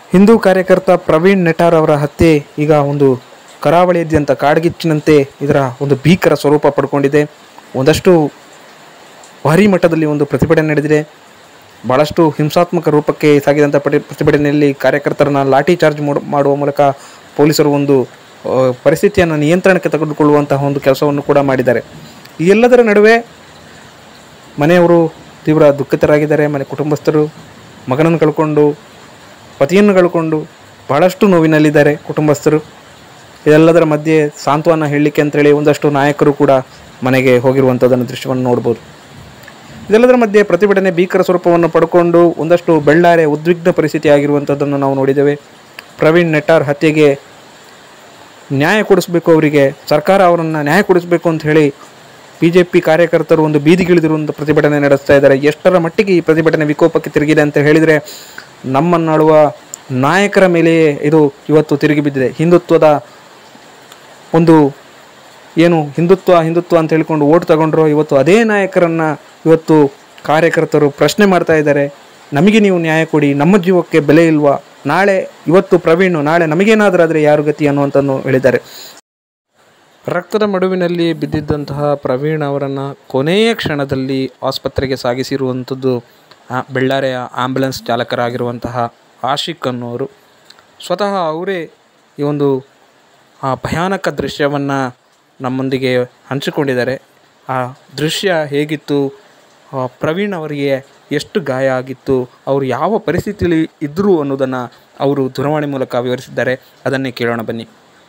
ಹಿಂದೂ ಕಾರ್ಯಕರ್ತ ಪ್ರವೀಣ್ ನೆಟಾರ್ ಅವರ ಹತ್ಯೆ ಈಗ ಒಂದು ಕರಾವಳಿಯಾದ್ಯಂತ ಕಾಡ್ಗಿಚ್ಚಿನಂತೆ ಇದರ ಒಂದು ಭೀಕರ ಸ್ವರೂಪ ಪಡ್ಕೊಂಡಿದೆ ಒಂದಷ್ಟು ಭಾರಿ ಮಟ್ಟದಲ್ಲಿ ಒಂದು ಪ್ರತಿಭಟನೆ ನಡೆದಿದೆ ಭಾಳಷ್ಟು ಹಿಂಸಾತ್ಮಕ ರೂಪಕ್ಕೆ ಸಾಗಿದಂಥ ಪಟಿ ಪ್ರತಿಭಟನೆಯಲ್ಲಿ ಕಾರ್ಯಕರ್ತರನ್ನ ಲಾಠಿ ಚಾರ್ಜ್ ಮಾಡು- ಮಾಡುವ ಮೂಲಕ ಪೊಲೀಸರು ಒಂದು ಆ, ಪರಿಸ್ಥಿತಿಯನ್ನು ನಿಯಂತ್ರಣಕ್ಕೆ ತೆಗೆದುಕೊಳ್ಳುವಂತಹ ಒಂದು ಕೆಲಸವನ್ನು ಕೂಡ ಮಾಡಿದ್ದಾರೆ ಈ ಎಲ್ಲದರ ನಡುವೆ ಮನೆಯವರು ತೀವ್ರ ದುಃಖಿತರಾಗಿದ್ದಾರೆ ಮನೆ ಕುಟುಂಬಸ್ಥರು ಮಗನನ್ನು ಕಳ್ಕೊಂಡು ಪತಿಯನ್ನು ಕಳ್ಕೊಂಡು ಬಹಳಷ್ಟು ನೋವಿನಲ್ಲಿದ್ದಾರೆ ಕುಟುಂಬಸ್ಥರು ಇದೆಲ್ಲದರ ಮಧ್ಯೆ ಸಾಂತ್ವನ ಹೇಳಲಿಕ್ಕೆ ಅಂತೇಳಿ ಒಂದಷ್ಟು ನಾಯಕರು ಕೂಡ ಮನೆಗೆ ಹೋಗಿರುವಂಥದ್ದನ್ನು ದೃಶ್ಯವನ್ನು ನೋಡ್ಬೋದು ಇದೆಲ್ಲದರ ಮಧ್ಯೆ ಪ್ರತಿಭಟನೆ ಭೀಕರ ಸ್ವರೂಪವನ್ನು ಪಡ್ಕೊಂಡು ಒಂದಷ್ಟು ಬೆಳ್ಳಾರೆ ಉದ್ವಿಗ್ನ ಪರಿಸ್ಥಿತಿ ಆಗಿರುವಂಥದ್ದನ್ನು ನಾವು ನೋಡಿದ್ದೇವೆ ಪ್ರವೀಣ್ ನೆಟ್ಟಾರ್ ಹತ್ಯೆಗೆ ನ್ಯಾಯ ಕೊಡಿಸ್ಬೇಕು ಅವರಿಗೆ ಸರ್ಕಾರ ಅವರನ್ನು ನ್ಯಾಯ ಕೊಡಿಸ್ಬೇಕು ಅಂತ ಹೇಳಿ ಬಿ ಜೆ ಪಿ ಕಾರ್ಯಕರ್ತರು ಒಂದು ಬೀದಿಗಿಳಿದಿರುವಂಥ ಪ್ರತಿಭಟನೆ ನಡೆಸ್ತಾ ಇದ್ದಾರೆ ಎಷ್ಟರ ಮಟ್ಟಿಗೆ ಈ ಪ್ರತಿಭಟನೆ ವಿಕೋಪಕ್ಕೆ ತಿರುಗಿದೆ ಅಂತ ಹೇಳಿದರೆ ನಮ್ಮನ್ನಾಳುವ ನಾಯಕರ ಮೇಲೆಯೇ ಇದು ಇವತ್ತು ತಿರುಗಿ ಬಿದ್ದಿದೆ ಹಿಂದುತ್ವದ ಒಂದು ಏನು ಹಿಂದುತ್ವ ಹಿಂದುತ್ವ ಅಂತ ಹೇಳ್ಕೊಂಡು ಓಟ್ ತಗೊಂಡ್ರು ಇವತ್ತು ಅದೇ ನಾಯಕರನ್ನ ಇವತ್ತು ಕಾರ್ಯಕರ್ತರು ಪ್ರಶ್ನೆ ಮಾಡ್ತಾ ಇದ್ದಾರೆ ನಮಗೆ ನೀವು ನ್ಯಾಯ ಕೊಡಿ ನಮ್ಮ ಜೀವಕ್ಕೆ ಬೆಲೆ ಇಲ್ವಾ ನಾಳೆ ಇವತ್ತು ಪ್ರವೀಣ್ ನಾಳೆ ನಮಗೇನಾದರೂ ಆದರೆ ಯಾರು ಗತಿ ಅನ್ನುವಂಥದ್ದು ಹೇಳಿದ್ದಾರೆ ರಕ್ತದ ಮಡುವಿನಲ್ಲಿ ಬಿದ್ದಿದ್ದಂತಹ ಪ್ರವೀಣ್ ಅವರನ್ನು ಕೊನೆಯ ಕ್ಷಣದಲ್ಲಿ ಆಸ್ಪತ್ರೆಗೆ ಸಾಗಿಸಿರುವಂಥದ್ದು ಆ, ಬೆಳ್ಳಾರೆಯ ಆಂಬ್ಯುಲೆನ್ಸ್ ಚಾಲಕರಾಗಿರುವಂತಹ ಆಶಿಕ್ ಅನ್ನೋರು ಸ್ವತಃ ಅವರೇ ಈ ಒಂದು ಆ ಭಯಾನಕ ದೃಶ್ಯವನ್ನು ನಮ್ಮೊಂದಿಗೆ ಹಂಚಿಕೊಂಡಿದ್ದಾರೆ ಆ ದೃಶ್ಯ ಹೇಗಿತ್ತು ಆ, ಪ್ರವೀಣ್ ಅವರಿಗೆ ಎಷ್ಟು ಗಾಯ ಆಗಿತ್ತು ಅವರು ಯಾವ ಪರಿಸ್ಥಿತಿಯಲ್ಲಿ ಇದ್ದರು ಅನ್ನೋದನ್ನು ಅವರು ದೂರವಾಣಿ ಮೂಲಕ ವಿವರಿಸಿದ್ದಾರೆ ಅದನ್ನೇ ಕೇಳೋಣ ಬನ್ನಿ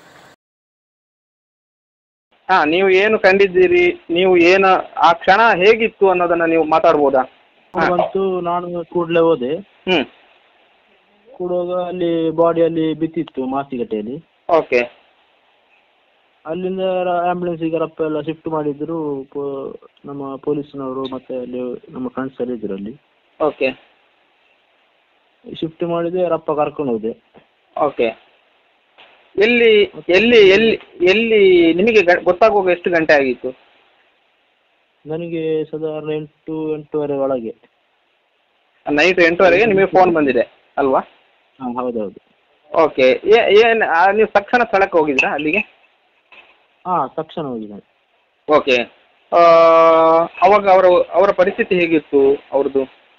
ಹಾ ನೀವು ಏನು ಕಂಡಿದ್ದೀರಿ ನೀವು ಏನು ಆ ಕ್ಷಣ ಹೇಗಿತ್ತು ಅನ್ನೋದನ್ನ ನೀವು ಮಾತಾಡ್ಬೋದಾ ಹಾ. ಬಂತು ನಾನು ಕೂಡಲೇ ಹೋದೆ ಹ್ಮ್ ಕೂಡುವಾಗ ಅಲ್ಲಿ ಬಾಡಿಯಲ್ಲಿ ಬಿದ್ದಿತ್ತು ಮಾಸಿಗಟ್ಟೆಯಲ್ಲಿ ಓಕೆ ಅಲ್ಲಿಂದ ಆಂಬ್ಯುಲೆನ್ಸಿಗೆ ರಪ್ಪ ಎಲ್ಲ ಶಿಫ್ಟ್ ಮಾಡಿದ್ರು ಪೊ- ನಮ್ಮ ಪೊಲೀಸ್ನವರು ಮತ್ತೆ ಅಲ್ಲಿ ನಮ್ಮ ಫ್ರೆಂಡ್ಸ್ ಎಲ್ಲ ಇದ್ರು ಅಲ್ಲಿ ಓಕೆ ಶಿಫ್ಟ್ ಮಾಡಿದೆ ರಪ್ಪ ಕರ್ಕೊಂಡು ಹೋದೆ ಓಕೆ ಎಲ್ಲಿ ಎಲ್ಲಿ ಎಲ್ಲಿ ಎಲ್ಲಿ ನಿಮಗೆ ಗ- ಗೊತ್ತಾಗುವಾಗ ಎಷ್ಟು ಗಂಟೆ ಆಗಿತ್ತು ನನಗೆ ಸಾಧಾರಣ ಎಂಟು ಎಂಟೂವರೆ ಒಳಗೆ ನೈಟ್ ಎಂಟುವರೆಗೆ ನಿಮಗೆ ಫೋನ್ ಬಂದಿದೆ ಅಲ್ವಾ ಹಾಂ ಹೌದೌದು ಓಕೆ ಏನು ನೀವು ತಕ್ಷಣ ಸ್ಥಳಕ್ಕೆ ಹೋಗಿದ್ರಾ ಅಲ್ಲಿಗೆ ಹಾಂ ತಕ್ಷಣ ಹೋಗಿದ್ದೇನೆ ಓಕೆ ಅವಾಗ ಅವರ ಅವರ ಪರಿಸ್ಥಿತಿ ಹೇಗಿತ್ತು ಅವ್ರದ್ದು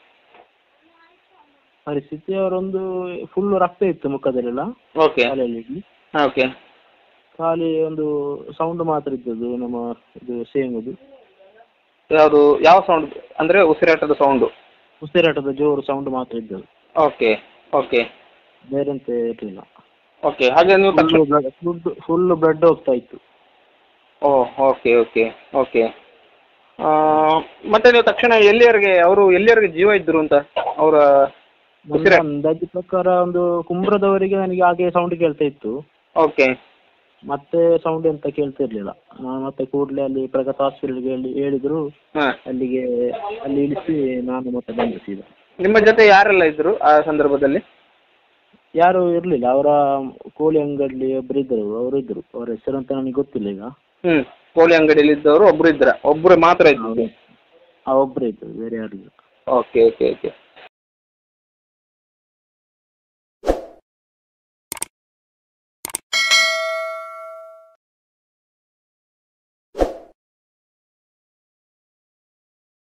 ಪರಿಸ್ಥಿತಿ ಅವರೊಂದು ಫುಲ್ ರಕ್ತ ಇತ್ತು ಮುಖದಲ್ಲೆಲ್ಲ ಓಕೆ ತಲೆಯಲ್ಲಿ ಓಕೆ ಖಾಲಿ ಒಂದು ಸೌಂಡ್ ಮಾತ್ರ ಇದ್ದದ್ದು ನಮ್ಮ ಇದು ಸೇಮದು ಯಾವುದು ಯಾವ ಸೌಂಡ್ ಅಂದರೆ ಉಸಿರಾಟದ ಸೌಂಡು ಉಸಿರಾಟದ ಜೋರು ಸೌಂಡ್ ಮಾತ್ರ ಇದ್ದದ್ದು ಓಕೆ ಓಕೆ ಬೇರೆ ಎಂತ ಇರಲಿಲ್ಲ ಓಕೆ ಹಾಗೆ ನೀವು ತಕ್ಷಣ full blood full full blood ಹೋಗ್ತಾ ಇತ್ತು ಓ ಓಕೆ ಓಕೆ ಓಕೆ ಮತ್ತೆ ನೀವು ತಕ್ಷಣ ಎಲ್ಲಿವರೆಗೆ ಅವರು ಎಲ್ಲಿವರೆಗೆ ಜೀವ ಇದ್ದರು ಅಂತ ಅವರ ನನ್ನ ಉಸಿರಾಟ ಅಂದಾಜು ಪ್ರಕಾರ ಒಂದು ಕುಂಬ್ರದವರೆಗೆ ನನಗೆ ಹಾಗೆ ಸೌಂಡ್ ಕೇಳ್ತಾ ಇತ್ತು ಓಕೆ ಮತ್ತೆ ಸೌಂಡ್ ಎಂತ ಕೇಳ್ತಾ ಇರ್ಲಿಲ್ಲ ನಾನು ಮತ್ತೆ ಕೂಡಲೇ ಅಲ್ಲಿ ಪ್ರಗತ್ ಹಾಸ್ಪಿಟಲ್ಗೆ ಹೇಳಿ ಹೇಳಿದ್ರು ಹಾಂ ಅಲ್ಲಿಗೆ ಅಲ್ಲಿ ಇಳಿಸಿ ನಾನು ಮತ್ತೆ ಬಂದೆ ಸೀದಾ ನಿಮ್ಮ ಜೊತೆ ಯಾರೆಲ್ಲ ಇದ್ದರು ಆ ಸಂದರ್ಭದಲ್ಲಿ ಯಾರು ಇರಲಿಲ್ಲ ಅವರ ಕೋಳಿ ಅಂಗಡಿಲಿ ಒಬ್ರು ಇದ್ದರು ಅವರು ಇದ್ರು ಅವರ ಹೆಸರು ಅಂತ ನನಗೆ ಗೊತ್ತಿಲ್ಲ ಈಗ ಹ್ಞೂ ಕೋಳಿ ಅಂಗಡಿಯಲ್ಲಿ ಇದ್ದವರು ಒಬ್ಬರು ಇದ್ರ ಒಬ್ಬರು ಮಾತ್ರ ಇದ್ದರು ಆ ಒಬ್ರು ಇದ್ರು ಬೇರೆ ಯಾರು ಇಲ್ಲ ಓಕೆ ಓಕೆ ಓಕೆ